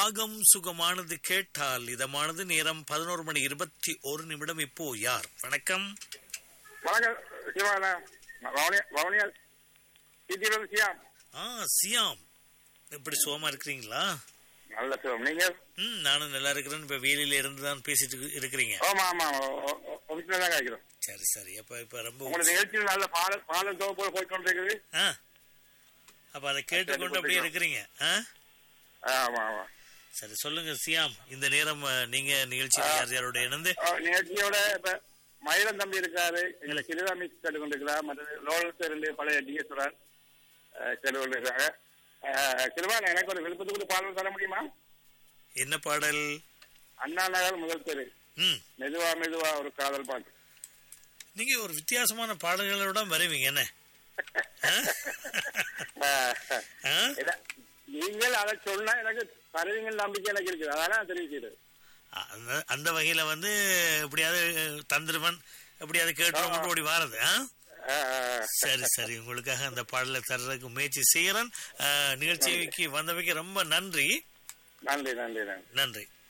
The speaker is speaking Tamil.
ராகம் சுகமானது கேட்டால் இதமானது நேரம் பதினோரு மணி இருபத்தி ஒரு நிமிடம் இப்போ யார் வணக்கம் வணக்கம் சிவானா வவுனியா வவுனியா சித்திரம் சியாம் ஆ சியாம் எப்படி சுகமா இருக்கிறீங்களா நல்ல சிவம் நீங்க ம் நானும் நல்லா இருக்கிறேன் இப்ப வேலையில இருந்து தான் பேசிட்டு இருக்கு- இருக்கிறீங்க ஆமா ஆமா ஆஃபீஸ்ல தான் காய்க்கிறோம் சரி சரி அப்ப இப்ப ரொம்ப உங்களோட நிகழ்ச்சியில் நல்ல பால பாலம் தொகுப்பு போய் கொண்டிருக்குது ஆ அப்ப அதை கேட்டுக்கொண்டு அப்படியே இருக்கிறீங்க ஆ ஆமா ஆமா சரி சொல்லுங்க சியாம் இந்த நேரம் அஹ், நீங்க நிகழ்ச்சி யார் யாரோட இணைந்து ஆ, நிகழ்ச்சியோட இப்ப மயிலம் தம்பி இருக்காரு எங்களை கிருதா மிஸ் கேட்டு கொண்டிருக்கிறார் மற்றது லோலஸ் இருந்து பழைய டிஎஸ்வரன் கேட்டு கொண்டிருக்காங்க கிருபான் எனக்கு ஒரு விழுப்புரத்துக்கு பாடல் தர முடியுமா என்ன பாடல் அண்ணா நகர் முதல் தெரு ம் மெதுவா மெதுவா ஒரு காதல் பாட்டு நீங்க ஒரு வித்தியாசமான பாடல்களோட வருவீங்க என்ன ஆ? ஆ? இத- நீங்கள் அதை சொன்னா எனக்கு தருவீங்க நம்பிக்கை எனக்கு இருக்குது அதனால நான் தெரிவிக்கிறது அந்த அந்த வகையில வந்து எப்படியாவது தந்திருவன் எப்படியாவது கேட்டு ஓடி வாரது ஆ? ஆ, ஆ, சரி சரி உங்களுக்காக அந்த பாடலை தர்றதுக்கு முயற்சி செய்யறேன் ஆ, நிகழ்ச்சிக்கு வந்தமைக்கு ரொம்ப நன்றி நன்றி நன்றி நன்றி நன்றி